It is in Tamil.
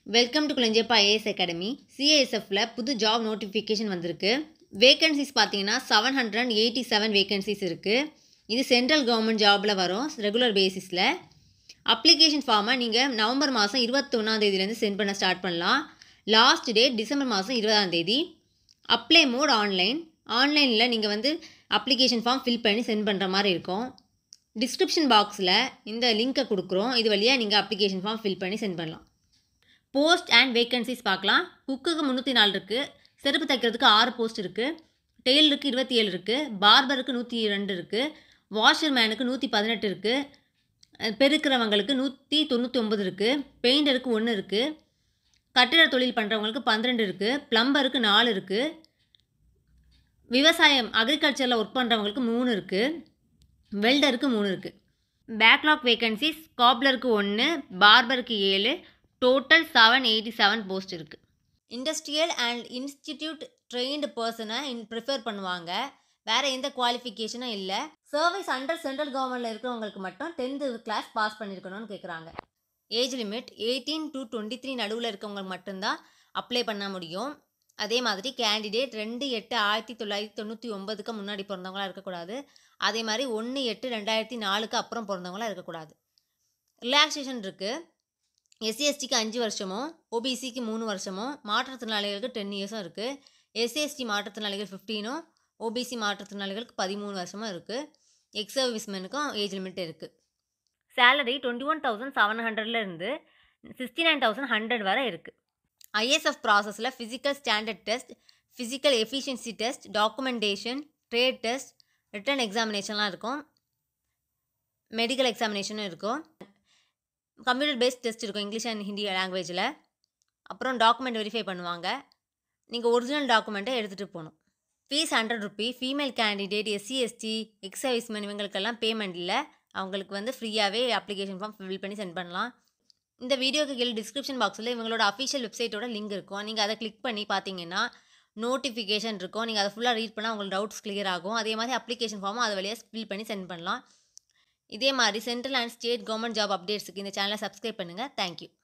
welcome to Kulanjappa IAS academy சிஏஎஸ்எஃப்ல புது ஜாப் நோட்டிஃபிகேஷன் வந்திருக்கு வேகன்சிஸ் பார்த்தீங்கன்னா seven hundred eighty seven vacancies இருக்குது இது சென்ட்ரல் கவர்மெண்ட் ஜாபில் வரும் ரெகுலர் பேசிஸில் அப்ளிகேஷன் ஃபார்மை நீங்கள் நவம்பர் மாதம் இருபத்தொன்னாந்தேதியிலேருந்து சென்ட் பண்ண ஸ்டார்ட் பண்ணலாம் லாஸ்ட் டேட் டிசம்பர் மாதம் இருபதாம் தேதி அப்ளை மோட் ஆன்லைன் ஆன்லைனில் நீங்கள் வந்து அப்ளிகேஷன் ஃபார்ம் ஃபில் பண்ணி சென்ட் பண்ணுற மாதிரி இருக்கும் டிஸ்கிரிப்ஷன் பாக்ஸில் இந்த லிங்க்கை கொடுக்குறோம் இது வழியாக நீங்கள் அப்ளிகேஷன் ஃபார்ம் ஃபில் பண்ணி சென்ட் பண்ணலாம் போஸ்ட் அண்ட் வேகன்சிஸ் பார்க்கலாம் குக்குக்கு முந்நூற்றி நாலு இருக்குது செருப்பு தைக்கிறதுக்கு ஆறு போஸ்ட் இருக்குது டெய்லருக்கு இருபத்தி ஏழு இருக்குது பார்பருக்கு நூற்றி ரெண்டு இருக்குது வாஷர் மேனுக்கு நூற்றி பதினெட்டு இருக்குது பெருக்கிறவங்களுக்கு நூற்றி தொண்ணூற்றி ஒம்பது இருக்குது பெயிண்டருக்கு ஒன்று இருக்குது கட்டிட தொழில் பண்ணுறவங்களுக்கு பன்னிரெண்டு இருக்குது ப்ளம்பருக்கு நாலு இருக்குது விவசாயம் அக்ரிகல்ச்சரில் ஒர்க் பண்ணுறவங்களுக்கு மூணு இருக்குது வெல்டருக்கு மூணு இருக்குது பேக்லாக் வேகன்சிஸ் காப்லருக்கு ஒன்று பார்பருக்கு ஏழு total seven eighty seven post இருக்குது இண்டஸ்ட்ரியல் அண்ட் இன்ஸ்டிடியூட் ட்ரெயின்டு பர்சனை இன் ப்ரிஃபர் பண்ணுவாங்க வேறு எந்த குவாலிஃபிகேஷனும் இல்லை சர்வீஸ் அண்டர் சென்ட்ரல் கவர்மெண்ட்டில் இருக்கிறவங்களுக்கு மட்டும் டென்த்து கிளாஸ் பாஸ் பண்ணியிருக்கணும்னு கேட்குறாங்க age limit eighteen to twenty three நடுவில் இருக்கவங்களுக்கு மட்டும்தான் அப்ளை பண்ண முடியும் அதே மாதிரி கேண்டிடேட் ரெண்டு எட்டு ஆயிரத்தி தொள்ளாயிரத்தி தொண்ணூற்றி ஒம்பதுக்கு முன்னாடி பிறந்தவங்களாம் இருக்கக்கூடாது அதே மாதிரி ஒன்று எட்டு ரெண்டாயிரத்தி நாலுக்கு அப்புறம் பிறந்தவங்களாம் இருக்கக்கூடாது ரிலாக்ஸேஷன் இருக்குது எஸ்சிஎஸ்டிக்கு அஞ்சு வருஷமும் ஓபிசிக்கு மூணு வருஷமும் மாற்றுத்திறனாளிகளுக்கு டென் இயர்ஸும் இருக்குது எஸ்சிஎஸ்டி மாற்றுத்திறனாளிகள் ஃபிஃப்டீனும் ஓபிசி மாற்றுத்திறனாளிகளுக்கு பதிமூணு வருஷமும் இருக்குது எக்ஸ் சர்வீஸ்மேனுக்கும் ஏஜ் லிமிட் இருக்குது salary twenty one thousand seven ஹண்ட்ரட்லேருந்து சிக்ஸ்டி நைன் தௌசண்ட் ஹண்ட்ரட் வரை இருக்குது ஐஎஸ்எஃப் ப்ராசஸில் physical standard test physical efficiency test documentation trade test written எக்ஸாமினேஷன்லாம் இருக்கும் மெடிக்கல் எக்ஸாமினேஷனும் இருக்கும் கம்ப்யூட்டர் பேஸ்ட் டெஸ்ட் இருக்கும் இங்கிலீஷ் அண்ட் ஹிந்தி லாங்குவேஜில் அப்புறம் டாக்குமெண்ட் வெரிஃபை பண்ணுவாங்க நீங்கள் ஒரிஜினல் டாக்குமெண்ட்டை எடுத்துகிட்டு போகணும் fees hundred rupee female candidate SC ST ex serviceman இவங்களுக்கெல்லாம் பேமெண்ட் இல்லை அவங்களுக்கு வந்து ஃப்ரீயாகவே அப்ளிகேஷன் ஃபார்ம் ஃபில் பண்ணி சென்ட் பண்ணலாம் இந்த வீடியோக்கு கீழே டிஸ்கிரிப்ஷன் பாக்ஸில் இவங்களோட அஃபிஷியல் வெப்சைட்டோட லிங்க் இருக்கும் நீங்கள் அதை கிளிக் பண்ணி பார்த்தீங்கன்னா நோட்டிஃபிகேஷன் இருக்கும் நீங்கள் அதை ஃபுல்லாக ரீட் பண்ணால் உங்களுக்கு டவுட்ஸ் கிளியர் ஆகும் அதே மாதிரி அப்ளிகேஷன் ஃபார்மும் அது வழியாக ஃபில் பண்ணி சென்ட் பண்ணலாம் இதே மாதிரி central and state government job அப்டேட்ஸுக்கு இந்த சேனலை சப்ஸ்கிரைப் பண்ணுங்கள் தேங்க்யூ